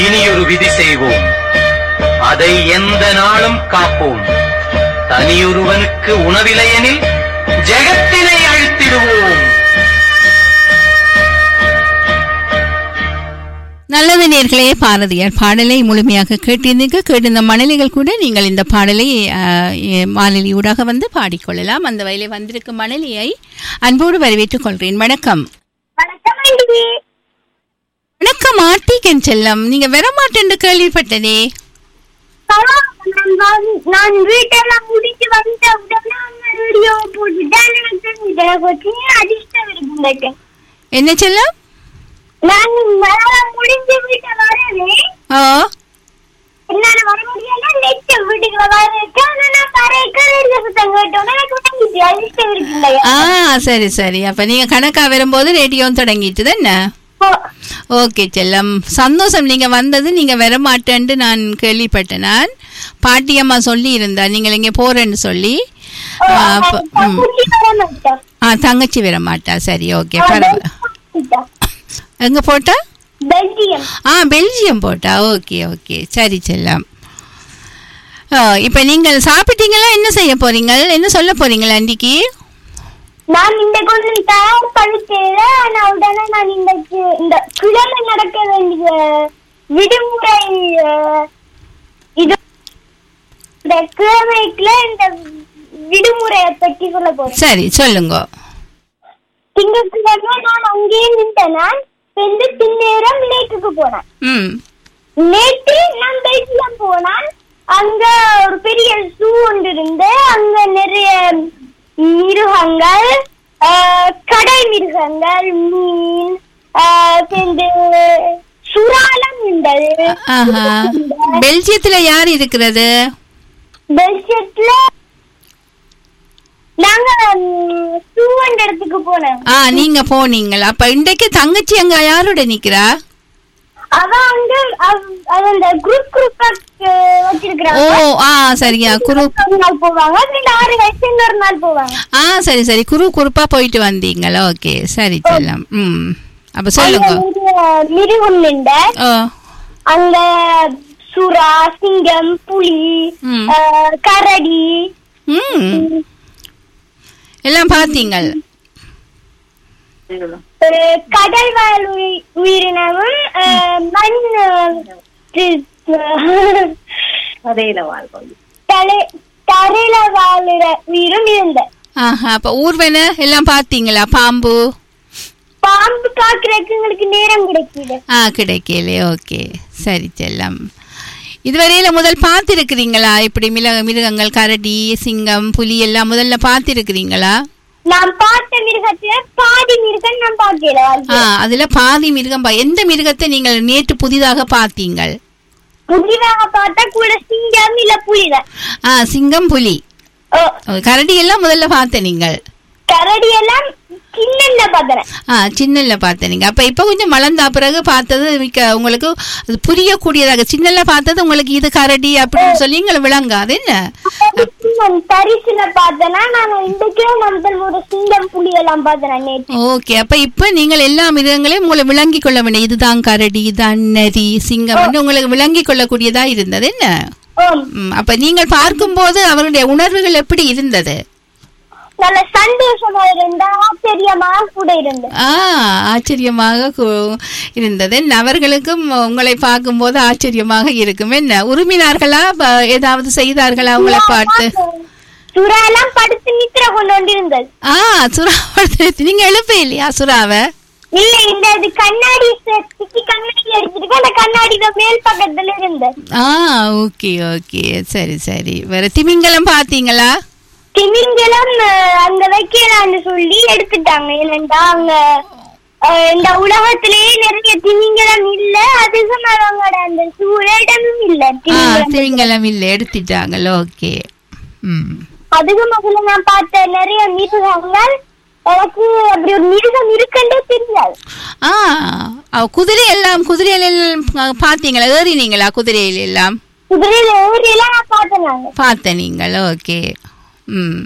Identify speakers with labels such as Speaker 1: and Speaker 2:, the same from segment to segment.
Speaker 1: இனியொரு விதி செய்வோம் அதை எந்த நாளும் காப்போம் தனியொருவனுக்கு உணவில்லையெனில் ஜெகத்தினை அழித்திடுவோம்
Speaker 2: நல்லது நேர்களே பாரதியார் பாடலை முழுமையாக கேட்டிருந்தீங்க கேட்டிருந்த மணலிகள் கூட நீங்கள் இந்த பாடலை ஆஹ், எ- மாலினியூடாக வந்து பாடிக்கொள்ளலாம் அந்த வயலை வந்திருக்கும் மணலியை அன்போடு வரவேற்றுக் கொள்கிறேன் வணக்கம்
Speaker 3: வணக்கம் ஆண்டி
Speaker 2: வணக்கம் ஆர்த்திகன் செல்லம் நீங்க வரமாட்டேன்னு கேள்விப்பட்டனே
Speaker 3: நான் வந்து- நான் வீட்டெல்லாம் முடிச்சு வந்த உடனே அவங்க வீடியோ போட்டுட்டு எனக்கு தெரிஞ்சுது. எனக்கு ஒரு சின்ன அதிர்ஷ்டம் இருக்குங்க
Speaker 2: என்ன செல்லம்
Speaker 3: நான் வேலை முடிஞ்சு வீட்டை வரவே
Speaker 2: ஓ
Speaker 3: என்னால வர முடியல நெக்ஸ்ட் வீட்டுக்கு வரேன் ஆனா நான் வரைக்கும் ரெண்டு சுத்தம் கேட்டோன்னே எனக்கு வாங்கிட்டு அதிர்ஷ்டம் இருக்குங்க
Speaker 2: ஆ சரி சரி அப்ப நீங்க கணக்கா வரும்போது ரேடியோ தொடங்கிட்டு தானே ஓகே செல்லம் சந்தோஷம் நீங்க வந்தது நீங்க வரமாட்டேன்ட்டு நான் கேள்விப்பட்டேன் நான் பாட்டியம்மா சொல்லி இருந்தா நீங்கள் இங்க போறேன்னு சொல்லி ஆ, அப்ப- ம். ஆ தங்கச்சி வர மாட்டா சரி ஓகே பரவாயில்ல எங்க போட்டா
Speaker 3: பெல்ஜியம்
Speaker 2: ஆ பெல்ஜியம் போட்டா ஓகே ஓகே சரி செல்லம் ஆ, இப்ப நீங்கள் சாப்பிட்டீங்களா என்ன செய்ய போறீங்க என்ன சொல்ல போறீங்களா அன்றைக்கு
Speaker 3: நான் இந்த கொஞ்சம் தயார் பண்ணிட்டேன் ஆனா உடனே நான் இந்த கி- இந்த கிழமை நடக்க வேண்டிய விடுமுறை அஹ், இது இந்த கிழமைக்குள்ள இந்த விடுமுறையை பற்றி சொல்ல போறேன்
Speaker 2: சரி சொல்லுங்க
Speaker 3: திங்கட்கிழமை நான் அங்கேயே நின்றேன் நான் வந்து பின்னேரம் லேக்குக்கு போனேன்
Speaker 2: ம்
Speaker 3: நேற்று நான் பெல்ஜியம் போனான் அங்க ஒரு பெரிய ஜூ ஒன்று இருந்து அங்க நிறைய மிருகங்கள் ஆஹ், கடல் மிருகங்கள் மீன் ஆஹ், பின்பு சுறாலம் இருந்தது
Speaker 2: ஆஹா பெல்ஜியத்துல யார் இருக்கிறது
Speaker 3: பெல்ஜியத்துல நாங்க ஜூ என்ற இடத்துக்கு போனோம்
Speaker 2: ஆ நீங்க போனீங்களா அப்ப இன்றைக்கு தங்கச்சி அங்க யாரோட நிக்கிறா
Speaker 3: அவ வந்து அவ- அவ அந்த குரூப் குரூப்பா
Speaker 2: ஓ
Speaker 3: வச்சிருக்கிறாங்க
Speaker 2: ஆ சரியா குரு
Speaker 3: ஒரு நாள் போவாங்க ரெண்டு ஆறு வயசு இன்னொரு நாள் போவாங்க
Speaker 2: ஆ சரி சரி குரு குருப்பா போயிட்டு வந்தீங்களா ஓகே சரி செல்லம் ம் அப்ப சொல்லுங்க
Speaker 3: அங்க ஒரு மிருகம் நின்ற
Speaker 2: ஓ
Speaker 3: அங்க சுறா சிங்கம் புலி
Speaker 2: ம்.
Speaker 3: ஆஹ், கரடி
Speaker 2: ம் எல்லாம் பார்த்தீங்கள்
Speaker 3: ஒரு கடல் வாழ் உயி- உயிரினமும் ஆஹ், மண் ஆஹ், தி- தலை தரையில வாழுற உயிரும் இருந்த
Speaker 2: ஆஹா அப்ப ஊர்வன எல்லாம் பார்த்தீங்களா பாம்பு
Speaker 3: பாம்பு பாக்குறதுக்கு எங்களுக்கு நேரம் கிடைக்குது
Speaker 2: ஆ கிடைக்கல ஓகே சரி செல்லம் இதுவரையில முதல் பார்த்திருக்கிறீங்களா இப்படி மிள மிருகங்கள் கரடி சிங்கம் புலி எல்லாம் முதல்ல பார்த்திருக்கிறீங்களா
Speaker 3: நான் பார்த்த மிருகத்துல பாதி மிருகம் நான் பார்க்கல
Speaker 2: ஆ அதுல பாதி மிருகம் பா- எந்த மிருகத்தை நீங்கள் நேற்று புதிதாக பார்த்தீங்கள்
Speaker 3: புதிதாக பார்த்தா கூட சிங்கம் இல்ல புலிதான்
Speaker 2: ஆ சிங்கம் புலி
Speaker 3: ஓ,
Speaker 2: ஓ, கரடி எல்லாம் முதல்ல பார்த்த நீங்கள்
Speaker 3: கரடி எல்லாம் சின்ன பார்த்தேன்
Speaker 2: ஆ சின்னல்ல பார்த்த நீங்க அப்ப இப்ப கொஞ்சம் வளர்ந்தா பிறகு பார்த்தது மிக்க உங்களுக்கு அது புரியக்கூடியதாக சின்னல்ல பார்த்தது உங்களுக்கு இது கரடி அப்படின்னு சொல்லி எங்களை விளங்காது என்ன
Speaker 3: நான் தரிசுல பார்த்தேன்னா நான் இன்றைக்கே முதல் ஒரு சிங்கம் புலி எல்லாம் பார்த்தேன் நேற்று
Speaker 2: ஓகே அப்ப இப்ப நீங்கள் எல்லா மிருகங்களையும் உங்களை விளங்கி கொள்ள வேண்டும் இதுதான் கரடி இதுதான் நரி சிங்கம் என்று உங்களுக்கு விளங்கி கொள்ளக்கூடியதா இருந்தது என்ன
Speaker 3: ஓம்
Speaker 2: ம், அப்ப நீங்கள் பார்க்கும்போது அவருடைய உணர்வுகள் எப்படி இருந்தது
Speaker 3: நல்ல சந்தோஷமா இருந்தா ஆச்சரியமா கூட இருந்தேன்
Speaker 2: ஆ ஆச்சரியமாக கு- இருந்தது அவர்களுக்கும் உங்களை பார்க்கும்போது ஆச்சரியமாக இருக்கும் என்ன உருமினார்களா ப- ஏதாவது செய்தார்களா உங்களை பார்த்து
Speaker 3: சுறா எல்லாம் படுத்து நித்திர கொண்டு கொண்டிருந்தது
Speaker 2: ஆ சுறா நீங்க எழுப்ப இல்லையா சுறாவை
Speaker 3: இல்ல இந்த இது கண்ணாடி சுத்தி கண்ணாடி அடிச்சிருக்கு அந்த கண்ணாடியில மேல் பக்கத்துல இருந்தது
Speaker 2: ஆ ஓகே ஓகே சரி சரி வேற திமிங்கலம் பார்த்தீங்களா
Speaker 3: திமிங்கலம் அஹ், அங்க வைக்கலாம்னு சொல்லி எடுத்துட்டாங்க ஏனென்றா அங்க அஹ், இந்த உலகத்திலேயே நிறைய திமிங்கலம் இல்ல அதிகம் அவங்களோட அந்த சூழடமும் இல்ல
Speaker 2: ஆ
Speaker 3: திமிங்கலம்
Speaker 2: திமிங்கலம் இல்லை எடுத்துட்டாங்கல்ல ஓகே ம்
Speaker 3: அதிகம் அதுல நான் பார்த்த நிறைய மிருகங்கள் எனக்கு அப்படி ஒரு மிருகம் இருக்குன்றே தெரியாது
Speaker 2: ஆ அவ குதிரை எல்லாம் குதிரையில எல்லாம் பார்த்தீங்களா ஏறினீங்களா குதிரையில எல்லாம்
Speaker 3: குதிரையில ஏறியெல்லாம் நான் பார்த்தேன் நாங்க
Speaker 2: பார்த்த நீங்கள் ஓகே ம்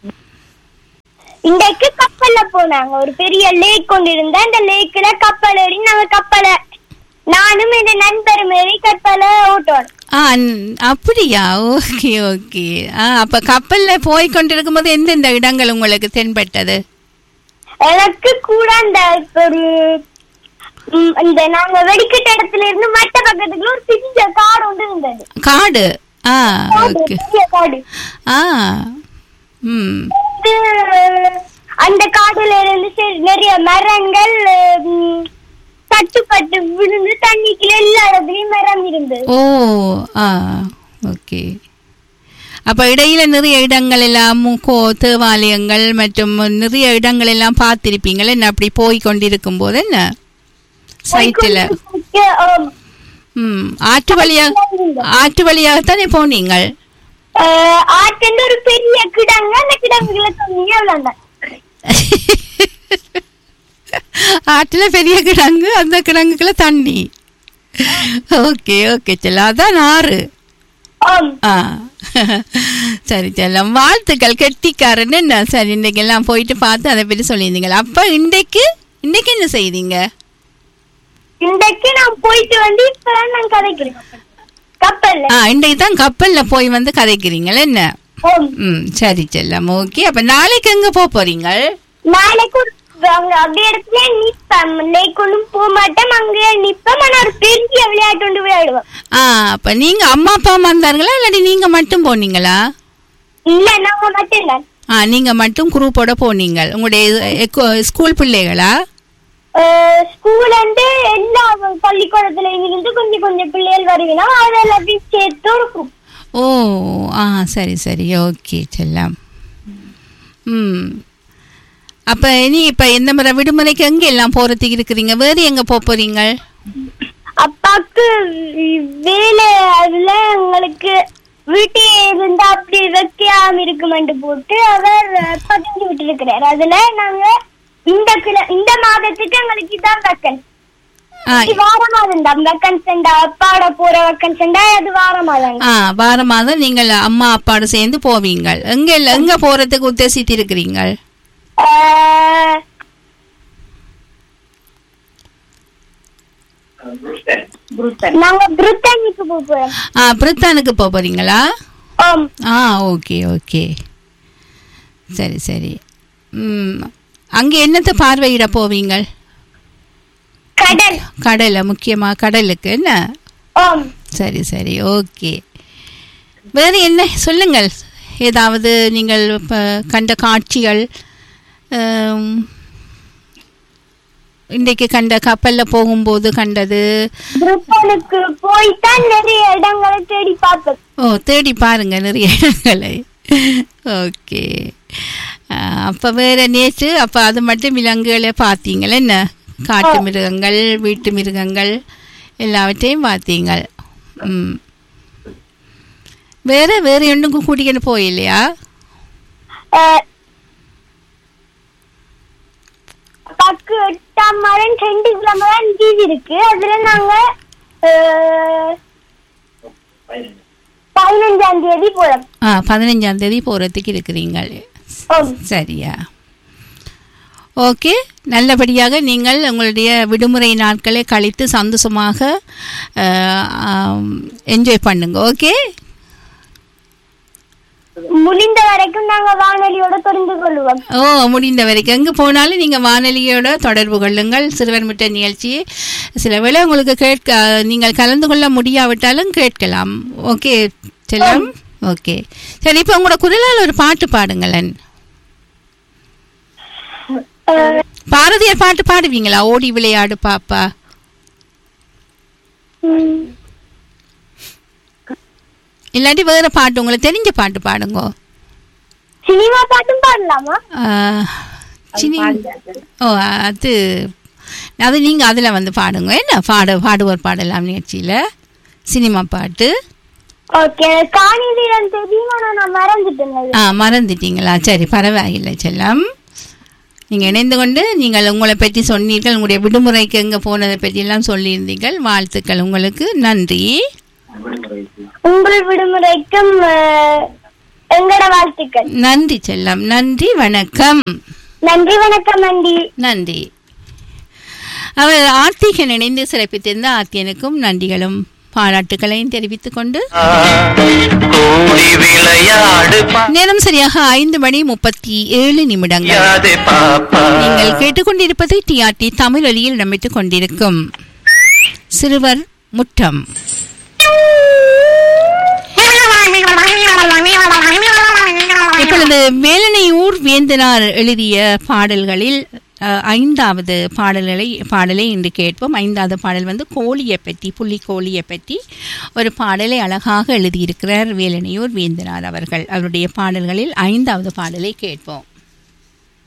Speaker 3: இன்றைக்கு கப்பல்ல போனாங்க ஒரு பெரிய லேக் கொண்டு இருந்தா அந்த லேக்ல கப்பல் ஏறி நாங்க கப்பலை நானும் என் நண்பரும் ஏறி கப்பல ஓட்டோம்
Speaker 2: ஆ ந- அப்படியா ஓகே ஓகே ஆ அப்ப கப்பல்ல போய் கொண்டிருக்கும் போது எந்தெந்த இடங்கள் உங்களுக்கு தென்பட்டது
Speaker 3: எனக்கு கூட அந்த இப்ப ஒரு ம், இந்த நாங்க வெடிக்கிட்ட இடத்துல இருந்து மட்ட பக்கத்துக்குள்ள ஒரு சின்ன காடு ஒன்று இருந்தது
Speaker 2: காடு ஆ
Speaker 3: காடு,
Speaker 2: ஓகே
Speaker 3: பெரிய காடு
Speaker 2: ஆ ம்
Speaker 3: இது, அந்த காடுல இருந்து சரி, நிறைய மரங்கள் ம், தட்டுப்பட்டு விழுந்து தண்ணிக்குள்ள எல்லா இடத்துலயும் மரம் இருந்தது
Speaker 2: ஓ ஆ ஓகே அப்ப இடையில நிறைய இடங்கள் எல்லாம் கோ தேவாலயங்கள் மற்றும் நிறைய இடங்கள் எல்லாம் பார்த்திருப்பீங்களே என்ன அப்படி போய் கொண்டிருக்கும் போது என்ன சைட்டில்
Speaker 3: ஆம்.
Speaker 2: ம் ஆற்று வழியா ஆற்று வழியாகத்தானே போனீங்கள்
Speaker 3: அஹ், ஆட்டுல ஒரு பெரிய கிடங்கு அந்த கிடங்குல சொன்னீங்க அவ்வளவுதான்
Speaker 2: ஆற்றுல பெரிய கிடங்கு அந்த கிடங்குக்குள்ள தண்ணி ஓகே ஓகே செல்லம் அதான் ஆறு
Speaker 3: ஆம்
Speaker 2: ஆ சரி செல்லம் வாழ்த்துக்கள் கெட்டிக்காரன்னு என்ன சரி இன்னைக்கு எல்லாம் போயிட்டு பார்த்து அதை பற்றி சொல்லியிருந்தீங்களா அப்ப இன்றைக்கு இன்னைக்கு என்ன செய்தீங்க
Speaker 3: இன்றைக்கு நான் போயிட்டு வந்து இப்பதான் நான் கதைக்கிறேன் கப்பல்ல
Speaker 2: ஆ இன்றைக்கு தான் கப்பல்ல போய் வந்து கதைக்கிறீங்களா என்ன
Speaker 3: ஆம்.
Speaker 2: ம் சரி செல்லம் ஓகே அப்ப நாளைக்கு எங்க போக போறீங்க
Speaker 3: நாளைக்கு ஒரு அங்க அப்படியே இடத்துல நிப்பேன் லேக் ஒண்ணும் போக மாட்டேன் அங்கேயே நிப்பேன் ஆனா ஒரு பெரிய விளையாட்டு ஒன்று விளையாடுவேன்
Speaker 2: ஆ அப்ப நீங்க அம்மா அப்பா வந்தார்களா இல்லாட்டி நீங்க மட்டும் போனீங்களா
Speaker 3: இல்ல நாங்க மட்டும் தான்
Speaker 2: ஆ நீங்க மட்டும் குரூப்போட போனீங்க உங்களுடைய எக்கோ- ஸ்கூல் பிள்ளைகளா
Speaker 3: ஸ்கூல் வந்து எல்லா பள்ளிக்கூடத்துல இருந்து கொஞ்சம் கொஞ்சம் பிள்ளைகள் வருவினா அது எல்லாத்தையும் சேர்த்து ஒரு group.
Speaker 2: ஓ ஆ சரி சரி ஓகே செல்லம் ம் அப்ப இனி இப்ப எந்த முறை விடுமுறைக்கு எங்க எல்லாம் போறதுக்கு இருக்கிறீங்க வேறு எங்க போக போறீங்க
Speaker 3: அப்பாக்கு வேலை அதுல எங்களுக்கு வீட்டே இருந்தா அப்படி வைக்காம இருக்குமென்று போட்டு அவர் பதிஞ்சு விட்டு இருக்கிறார் அதுல நாங்க இந்த கிள இந்த மாதத்துக்கு எங்களுக்கு இதான் வெக்கன்
Speaker 2: ஆ
Speaker 3: வார மாதம் தான் வெக்கன்ஸ் அப்பாவோட போற வெக்கன்ஸ் அது வார மாதம்
Speaker 2: ஆ வார மாதம் நீங்கள் அம்மா அப்பாவோட சேர்ந்து போவீங்க எங்க இல்ல- எங்க போறதுக்கு உத்தேசித்து இருக்கிறீங்க
Speaker 3: ஆஹ், நாங்க பிரித்தானிக்கு போக போறோம்
Speaker 2: ஆ பிரித்தானுக்கு போக போறீங்களா
Speaker 3: ஆம்
Speaker 2: ஆ ஓகே ஓகே சரி சரி ம் அங்கே என்னத்தை பார்வையிட போவீங்க
Speaker 3: கடல்
Speaker 2: கடலை முக்கியமாக கடலுக்கு என்ன
Speaker 3: ஆம்
Speaker 2: சரி சரி ஓகே வேறு என்ன சொல்லுங்கள் ஏதாவது நீங்கள் இப்போ கண்ட காட்சிகள் ஆம், இன்றைக்கு கண்ட கப்பலில் போகும்போது கண்டது
Speaker 3: பிரிட்டனுக்கு போய்தான் நிறைய இடங்களை தேடி பார்த்தோம்
Speaker 2: ஓ தேடி பாருங்க நிறைய இடங்களை ஓகே அப்போ வேற நேற்று அப்போ அது மட்டும் விலங்குகளை பார்த்தீங்களா என்ன காட்டு மிருகங்கள் வீட்டு மிருகங்கள் எல்லாவற்றையும் பார்த்தீங்க ம் வேற வேற ஒன்றும் கூட்டிக்கிட்டு போயில்லையா
Speaker 3: ஆஹ், பக்கு எட்டாம் மரம் ரெண்டு கிழமை தான் லீவ் இருக்கு அதுல நாங்க ஆஹ், பதினஞ்சாம் தேதி போறோம்
Speaker 2: ஆ பதினஞ்சாம் தேதி போகிறதுக்கு இருக்கிறீங்க
Speaker 3: ஆம்.
Speaker 2: சரியா ஓகே நல்லபடியாக நீங்கள் உங்களுடைய விடுமுறை நாட்களை கழித்து சந்தோஷமாக என்ஜாய் பண்ணுங்க ஓகே
Speaker 3: முடிந்த வரைக்கும் நாங்க வானொலியோட தொடர்ந்து கொள்வோம்
Speaker 2: ஓ முடிந்த வரைக்கும் எங்கே போனாலும் நீங்கள் வானொலியோட தொடர்பு கொள்ளுங்கள் சிறுவர் மிட்ட நிகழ்ச்சி சில வேளை உங்களுக்கு கேட்க நீங்கள் கலந்து கொள்ள முடியாவிட்டாலும் கேட்கலாம் ஓகே செல்லம் ஓகே சரி இப்போ உங்களோட குரலால் ஒரு பாட்டு பாடுங்களேன்
Speaker 3: ஆஹ்,
Speaker 2: பாரதியார் பாட்டு பாடுவீங்களா ஓடி விளையாடு பாப்பா
Speaker 3: உம்,
Speaker 2: இல்லாட்டி வேற பாட்டு உங்களுக்கு தெரிஞ்ச பாட்டு பாடுங்க
Speaker 3: சினிமா பாட்டும் பாடலாமா
Speaker 2: ஆ, சினி ஓ அது அது நீங்கள் அதில் வந்து பாடுங்க என்ன பாடு பாடுவோர் பாடலாம் நிகழ்ச்சியில் சினிமா பாட்டு
Speaker 3: ஓகே காணி வீரன் தெரியும் ஆனா நான் மறந்துட்டேன் அது.
Speaker 2: ஆ மறந்துட்டீங்களா சரி பரவாயில்லை செல்லம் நீங்கள் இணைந்து கொண்டு நீங்கள் உங்களை பற்றி சொன்னீர்கள் உங்களுடைய விடுமுறைக்கு எங்கே போனதை பற்றியெல்லாம் சொல்லியிருந்தீர்கள் வாழ்த்துக்கள் உங்களுக்கு நன்றி
Speaker 3: உங்கள் விடுமுறைக்கும் ஆஹ், எங்கட வாழ்த்துக்கள்
Speaker 2: நன்றி செல்லம் நன்றி வணக்கம்
Speaker 3: நன்றி வணக்கம் நன்றி
Speaker 2: நன்றி அவர் ஆர்த்திகன் இணைந்து சிறப்பித்திருந்த ஆர்த்தியனுக்கும் நன்றிகளும் பாராட்டுகளையும் தெரிவித்துக் கொண்டு
Speaker 1: கூடி விளையாடு
Speaker 2: நேரம் சரியாக ஐந்து மணி முப்பத்தி ஏழு நிமிடங்கள்
Speaker 1: பாயாதே பாப்பா
Speaker 2: நீங்கள் கேட்டுக்கொண்டிருப்பது டிஆர்டி தமிழ் ஒலியில் இடம்பெற்றுக் கொண்டிருக்கும் சிறுவர் முற்றம் இப்பொழுது வேலனையூர் வேந்தனார் எழுதிய பாடல்களில் அஹ், ஐந்தாவது பாடல்களை பாடலை இன்று கேட்போம் ஐந்தாவது பாடல் வந்து கோழியை பற்றி புள்ளி கோழியை பற்றி ஒரு பாடலை அழகாக எழுதியிருக்கிறார் வேலனையூர் வேந்தனார் அவர்கள் அவருடைய பாடல்களில் ஐந்தாவது பாடலை கேட்போம்